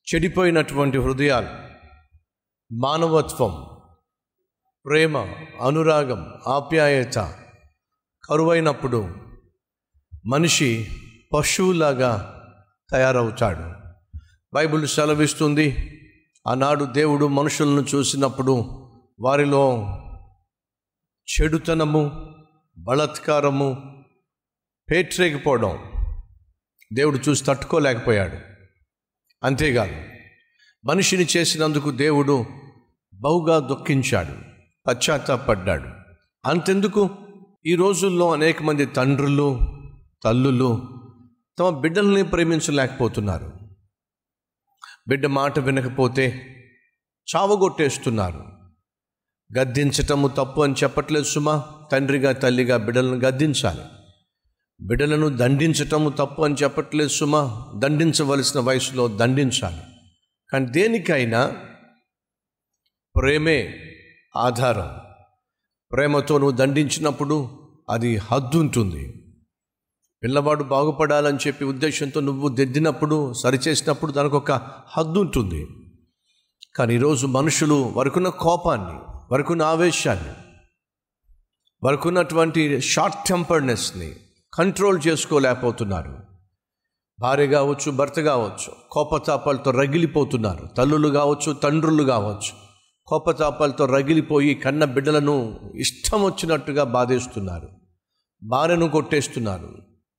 చెడిపోయినటువంటి హృదయాలు మానవత్వం ప్రేమ అనురాగం ఆప్యాయత కరువైనప్పుడు మనిషి పశువులాగా తయారవుతాడు బైబిల్ సెలవిస్తుంది ఆనాడు దేవుడు మనుషులను చూసినప్పుడు వారిలో చెడుతనము బలత్కారము పేట్రేగిపోవడం దేవుడు చూసి తట్టుకోలేకపోయాడు అంతేకాదు మనిషిని చేసినందుకు దేవుడు బహుగా దుఃఖించాడు పశ్చాత్తాపడ్డాడు అంతెందుకు ఈ రోజుల్లో అనేక మంది తండ్రులు తల్లులు తమ బిడ్డల్ని ప్రేమించలేకపోతున్నారు బిడ్డ మాట వినకపోతే చావగొట్టేస్తున్నారు గద్దించటము తప్పు అని చెప్పట్లేదు సుమా తండ్రిగా తల్లిగా బిడ్డలను గద్దించాలి బిడ్డలను దండించటము తప్పు అని చెప్పట్లేదు సుమా దండించవలసిన వయసులో దండించాలి కానీ దేనికైనా ప్రేమే ఆధారం ప్రేమతో నువ్వు దండించినప్పుడు అది హద్దు ఉంటుంది పిల్లవాడు బాగుపడాలని చెప్పి ఉద్దేశంతో నువ్వు దిద్దినప్పుడు సరిచేసినప్పుడు దానికి ఒక హద్దు ఉంటుంది కానీ ఈరోజు మనుషులు వరకున్న కోపాన్ని వరకున్న ఆవేశాన్ని వరకున్నటువంటి షార్ట్ టెంపర్నెస్ని కంట్రోల్ చేసుకోలేకపోతున్నారు భార్య కావచ్చు భర్త కావచ్చు కోపతాపాలతో రగిలిపోతున్నారు తల్లులు కావచ్చు తండ్రులు కావచ్చు కోపతాపాలతో రగిలిపోయి కన్న బిడ్డలను ఇష్టం వచ్చినట్టుగా బాధేస్తున్నారు భార్యను కొట్టేస్తున్నారు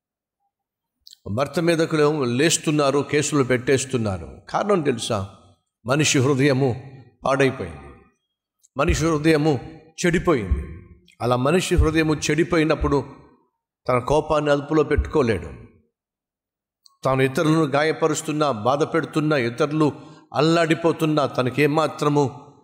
భర్త మీదకు లేస్తున్నారు కేసులు పెట్టేస్తున్నారు కారణం తెలుసా మనిషి హృదయము పాడైపోయింది మనిషి హృదయము చెడిపోయింది అలా మనిషి హృదయము చెడిపోయినప్పుడు తన కోపాన్ని అదుపులో పెట్టుకోలేడు తాను ఇతరులను గాయపరుస్తున్నా బాధ పెడుతున్నా ఇతరులు అల్లాడిపోతున్నా తనకేమాత్రము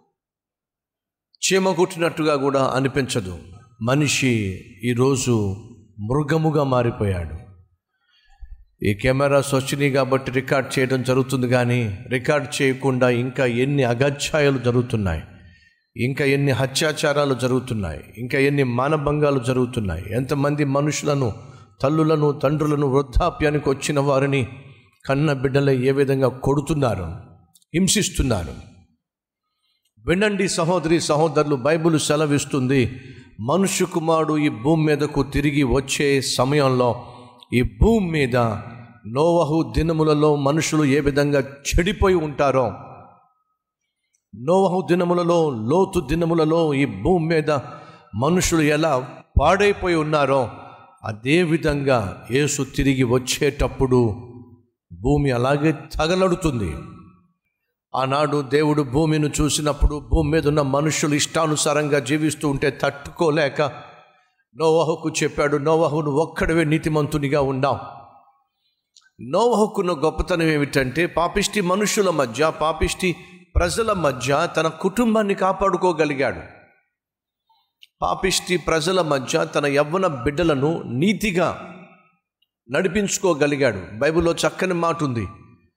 చీమ కుట్టినట్టుగా కూడా అనిపించదు మనిషి ఈరోజు మృగముగా మారిపోయాడు ఈ కెమెరాస్ వచ్చినాయి కాబట్టి రికార్డ్ చేయడం జరుగుతుంది కానీ రికార్డ్ చేయకుండా ఇంకా ఎన్ని అగత్యాయాలు జరుగుతున్నాయి ఇంకా ఎన్ని హత్యాచారాలు జరుగుతున్నాయి ఇంకా ఎన్ని మానభంగాలు జరుగుతున్నాయి ఎంతమంది మనుషులను తల్లులను తండ్రులను వృద్ధాప్యానికి వచ్చిన వారిని కన్న బిడ్డలు ఏ విధంగా కొడుతున్నారు హింసిస్తున్నారు వినండి సహోదరి సహోదరులు బైబిల్ సెలవిస్తుంది మనుషు కుమారుడు ఈ భూమి మీదకు తిరిగి వచ్చే సమయంలో ఈ భూమి మీద నోవహు దినములలో మనుషులు ఏ విధంగా చెడిపోయి ఉంటారో నోవహు దినములలో లోతు దినములలో ఈ భూమి మీద మనుషులు ఎలా పాడైపోయి ఉన్నారో అదేవిధంగా యేసు తిరిగి వచ్చేటప్పుడు భూమి అలాగే తగలడుతుంది ఆనాడు దేవుడు భూమిని చూసినప్పుడు భూమి మీద ఉన్న మనుషులు ఇష్టానుసారంగా జీవిస్తూ ఉంటే తట్టుకోలేక నోవహుకు చెప్పాడు నోవహు నువ్వు ఒక్కడవే నీతిమంతునిగా ఉన్నావు నోవహుకున్న గొప్పతనం ఏమిటంటే పాపిష్టి మనుషుల మధ్య పాపిష్టి ప్రజల మధ్య తన కుటుంబాన్ని కాపాడుకోగలిగాడు పాపిష్టి ప్రజల మధ్య తన యవ్వన బిడ్డలను నీతిగా నడిపించుకోగలిగాడు బైబిల్లో చక్కని మాట ఉంది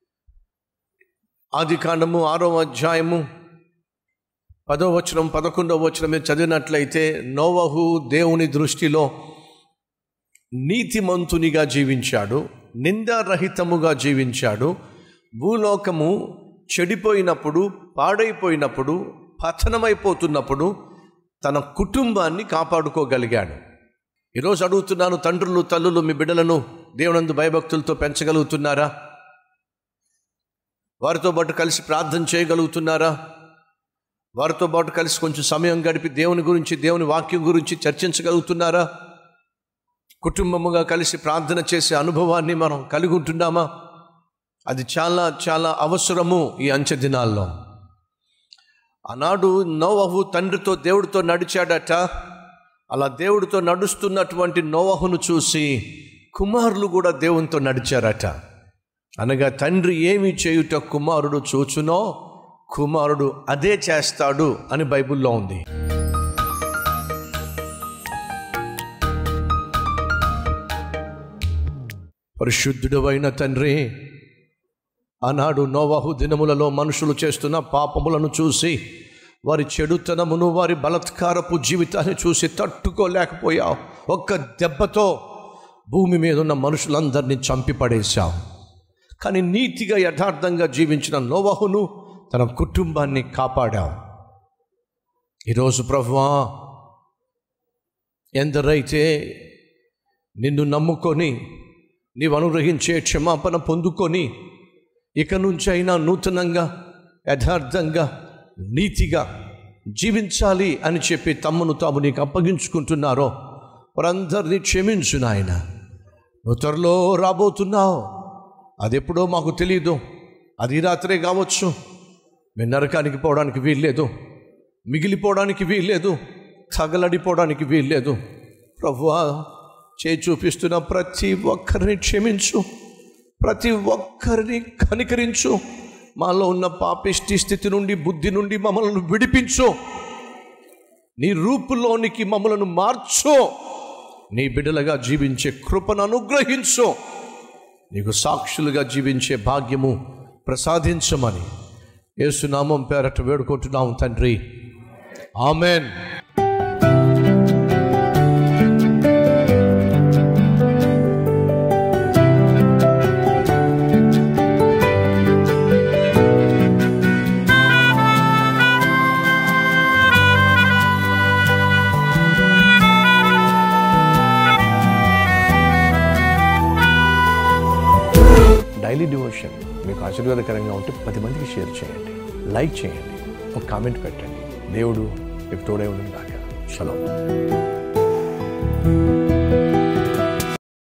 ఆది కాండము ఆరో అధ్యాయము పదో వచనం పదకొండో వచనం మీరు చదివినట్లయితే నోవహు దేవుని దృష్టిలో నీతిమంతునిగా జీవించాడు నిందారహితముగా జీవించాడు భూలోకము చెడిపోయినప్పుడు పాడైపోయినప్పుడు పతనమైపోతున్నప్పుడు తన కుటుంబాన్ని కాపాడుకోగలిగాడు ఈరోజు అడుగుతున్నాను తండ్రులు తల్లులు మీ బిడ్డలను దేవునందు భయభక్తులతో పెంచగలుగుతున్నారా వారితో పాటు కలిసి ప్రార్థన చేయగలుగుతున్నారా వారితో పాటు కలిసి కొంచెం సమయం గడిపి దేవుని గురించి దేవుని వాక్యం గురించి చర్చించగలుగుతున్నారా కుటుంబముగా కలిసి ప్రార్థన చేసే అనుభవాన్ని మనం కలిగి ఉంటున్నామా అది చాలా చాలా అవసరము ఈ అంచె దినాల్లో ఆనాడు నోవహు తండ్రితో దేవుడితో నడిచాడట అలా దేవుడితో నడుస్తున్నటువంటి నోవహును చూసి కుమారులు కూడా దేవునితో నడిచారట అనగా తండ్రి ఏమి చేయుట కుమారుడు చూచునో కుమారుడు అదే చేస్తాడు అని బైబిల్లో ఉంది పరిశుద్ధుడు అయిన తండ్రి ఆనాడు నోవాహు దినములలో మనుషులు చేస్తున్న పాపములను చూసి వారి చెడుతనమును వారి బలత్కారపు జీవితాన్ని చూసి తట్టుకోలేకపోయావు ఒక్క దెబ్బతో భూమి మీద ఉన్న మనుషులందరినీ చంపి పడేశావు కానీ నీతిగా యథార్థంగా జీవించిన నోవహును తన కుటుంబాన్ని కాపాడాం ఈరోజు ప్రభువా ఎందరైతే నిన్ను నమ్ముకొని నీవు అనుగ్రహించే క్షమాపణ పొందుకొని ఇక నుంచి అయినా నూతనంగా యథార్థంగా నీతిగా జీవించాలి అని చెప్పి తమ్మును తాము నీకు అప్పగించుకుంటున్నారో వారందరినీ క్షమించు నాయన నువ్వు త్వరలో రాబోతున్నావు అది ఎప్పుడో మాకు తెలియదు అది ఈ రాత్రే కావచ్చు మేము నరకానికి పోవడానికి వీల్లేదు మిగిలిపోవడానికి వీల్లేదు తగలడిపోవడానికి వీల్లేదు ప్రభువా చేయి చూపిస్తున్న ప్రతి ఒక్కరిని క్షమించు ప్రతి ఒక్కరిని కనికరించు మాలో ఉన్న పాపిష్టి స్థితి నుండి బుద్ధి నుండి మమ్మల్ని విడిపించు నీ రూపులోనికి మమ్మలను మార్చు నీ బిడ్డలుగా జీవించే కృపను అనుగ్రహించు నీకు సాక్షులుగా జీవించే భాగ్యము ప్రసాదించమని యేసునామం పేరట వేడుకుంటున్నాం తండ్రి ఆమెన్ డైలీ డివోషన్ మీకు ఆశీర్వాదకరంగా ఉంటే పది మందికి షేర్ చేయండి లైక్ చేయండి ఒక కామెంట్ పెట్టండి దేవుడు మీకు తోడే ఉండను కాక చలో